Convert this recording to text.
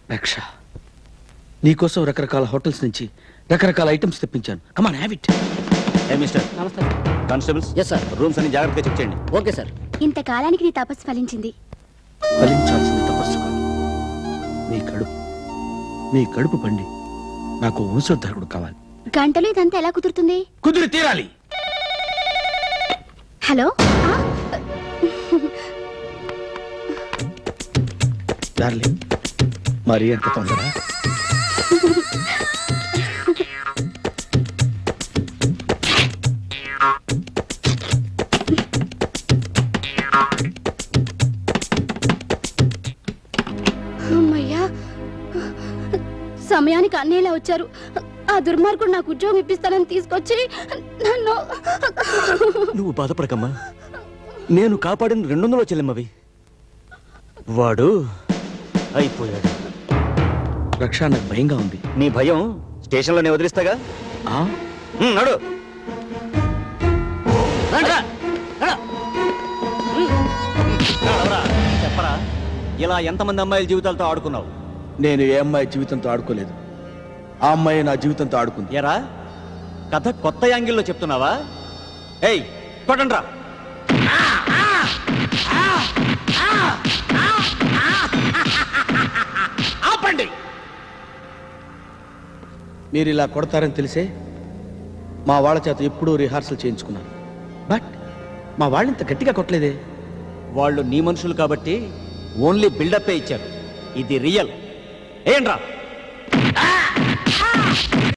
రక్ష నీకోసం రకరకాల హోటల్స్ నుంచి రకరకాల ఐటమ్స్ తెప్పించాను కమాన్ హ్యావ్ ఇట్ ఏ మిస్టర్ నమస్తే కానిస్టేబుల్స్ ఎస్ సార్ రూమ్స్ అన్ని జాగ్రత్తగా చెక్ చేయండి ఓకే సార్ ఇంతకాలానికి నీ తపస్సు ఫలించింది ఫలించాల్సిన తపస్సు కాదు నీ కడుపు నీ కడుపు పండి నాకు వంశోద్ధరకుడు కావాలి గంటలో ఇదంతా ఎలా కుదురుతుంది కుదిరి తీరాలి హలో ఆ? డార్లింగ్ మరీ అంత తొందర అమ్మయ్యా సమయానికి అన్నేలా వచ్చారు ఆ దుర్మార్గుడు నాకు ఉద్యోగం ఇప్పిస్తానని తీసుకొచ్చి నన్ను నువ్వు బాధపడకమ్మా నేను కాపాడిన రెండు వందలు చెల్లెమ్మవి వాడు అయిపోయాడు రక్ష నాకు భయంగా ఉంది నీ భయం స్టేషన్లోనే వదిలిస్తాగా ఆ ఉమ్, నడు రండి. నడవరా. చెప్పరా ఇలా ఎంతమంది అమ్మాయిల జీవితాలతో ఆడుకున్నావు నేను ఏ అమ్మాయి జీవితంతో ఆడుకోలేదు ఆ అమ్మాయి నా జీవితంతో ఆడుకుంది ఎరా కథ కొత్త యాంగిల్లో చెప్తున్నావా ఏయ్ కొట్టండ్రా ఆపండి మీరు ఇలా కొడతారని తెలిసే మా వాళ్ళ చేత ఎప్పుడూ రిహార్సల్ చేయించుకున్నాను బట్ మా వాళ్ళు ఇంత గట్టిగా కొట్టలేదే వాళ్ళు నీ మనుషులు కాబట్టి ఓన్లీ బిల్డప్పే ఇచ్చారు ఇది రియల్ ఏంట్రా